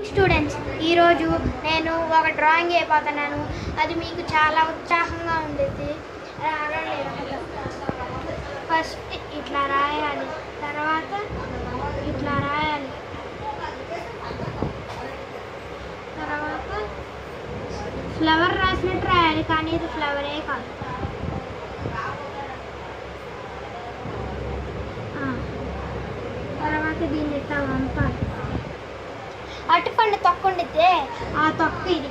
students ఈరోజు నేను ఒక డ్రాయింగ్ అయిపోతున్నాను అది మీకు చాలా ఉత్సాహంగా ఉండేది ఫస్ట్ ఇట్లా రాయాలి తర్వాత ఇట్లా రాయాలి తర్వాత ఫ్లవర్ రాసినట్టు రాయాలి కానీ ఇది ఫ్లవరే కాదు ఆ, తర్వాత దీన్ని ఇట్లా వంపాలి అటుపండు తొక్క ఉండితే ఆ తొక్క ఇది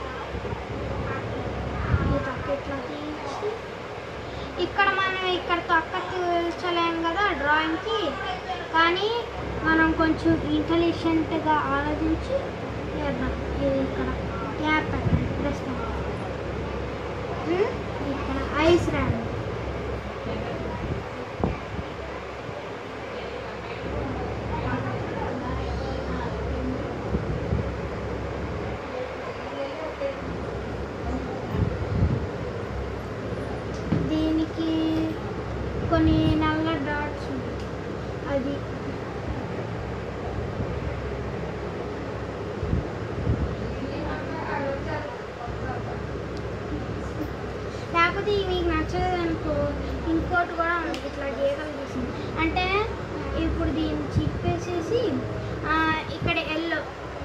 ఈ తొక్క ఇట్లా తీసి ఇక్కడ మనం ఇక్కడ తొక్క తీర్చలేం కదా డ్రాయింగ్కి కానీ మనం కొంచెం ఇంటెలిజెంట్గా ఆలోచించి చేద్దాం ఇది ఇక్కడ యాప్ పెట్టండి ప్రెస్ ఇక్కడ ఐస్ రాండి దీనికి కొన్ని నల్ల డాట్స్ ఉంటాయి అది లేకపోతే ఇవి మీకు నచ్చలేదు అనుకో ఇంకోటి కూడా ఉంది ఇట్లా గీతలు తీసింది అంటే ఇప్పుడు దీన్ని చిప్పేసేసి ఆ, ఇక్కడ ఎల్లో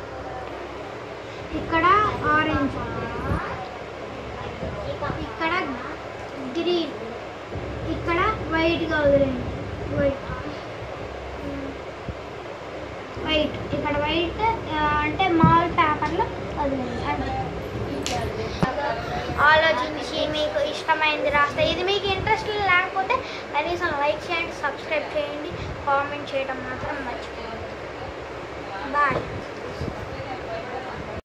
ఇక్కడ ఆరెంజ్ ఇక్కడ గ్రీన్ ఇక్కడ వైట్గా వదిలేండి వైట్ వైట్ ఇక్కడ వైట్ అంటే మాల్ పేపర్లో వదిలేండి అంటే ఆలోచించి మీకు ఇష్టమైంది రాస్తే ఇది మీకు ఇంట్రెస్ట్ లేకపోతే కనీసం లైక్ చేయండి సబ్స్క్రైబ్ చేయండి కామెంట్ చేయడం మాత్రం మర్చిపోవద్దు బాయ్